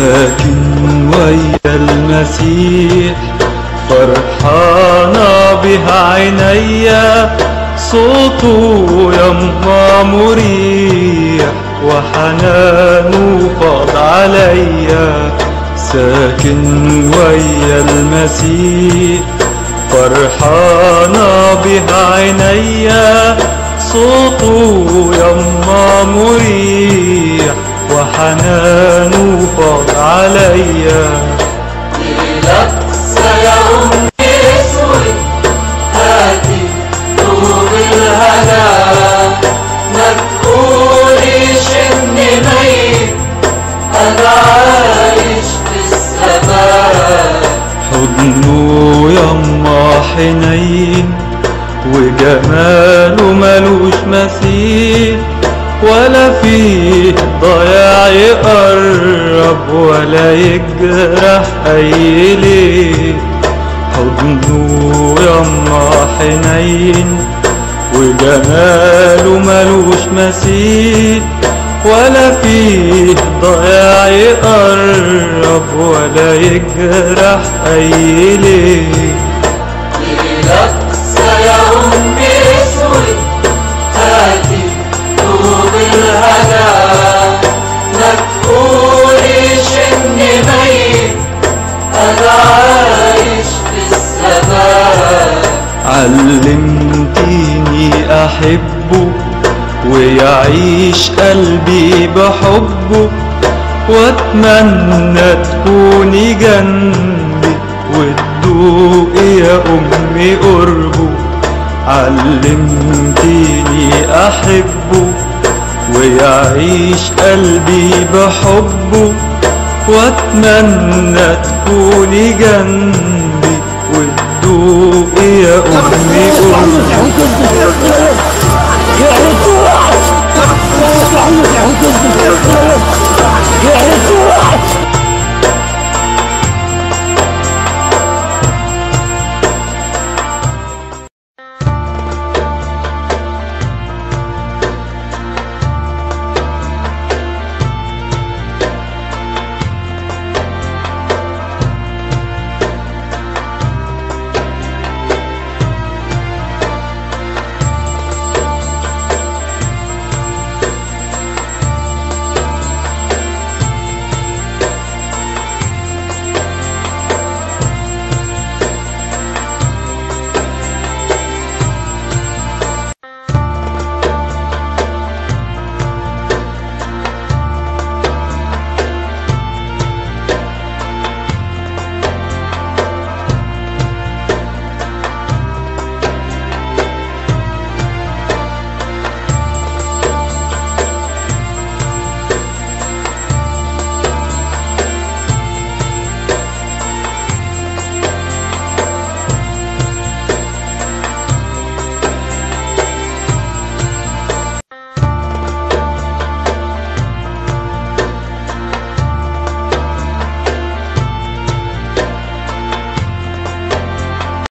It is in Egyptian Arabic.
ساكن ويا المسيح فرحانة بها عينيا صوته يما مريح وحنانه فاض عليا ساكن ويا المسيح فرحانة بها عينيا صوته يما مريح وحنانه فاض عليا لقصة يا أم اسود هاتي نور الهنا ما تقوليش إني ميت أنا عايش في السماء حضنه يما حنين وجماله ملوش مثيل ولا فيه ضياع يقرب ولا يجرح أي ليه حضنه يما حنين وجماله ملوش مثيل ولا فيه ضياع يقرب ولا يجرح أي ليه لقصة يا أم اسود هاتي نور الهنا ما تقوليش إني ميت أنا عايش في السماء علمتيني أحبه ويعيش قلبي بحبه واتمنى تكوني جنبي وتدوقي يا أمي قربه علمتيني أحبه ويعيش قلبي بحبه واتمنى تكوني جنبي وتدوقي يا أمي قربه يا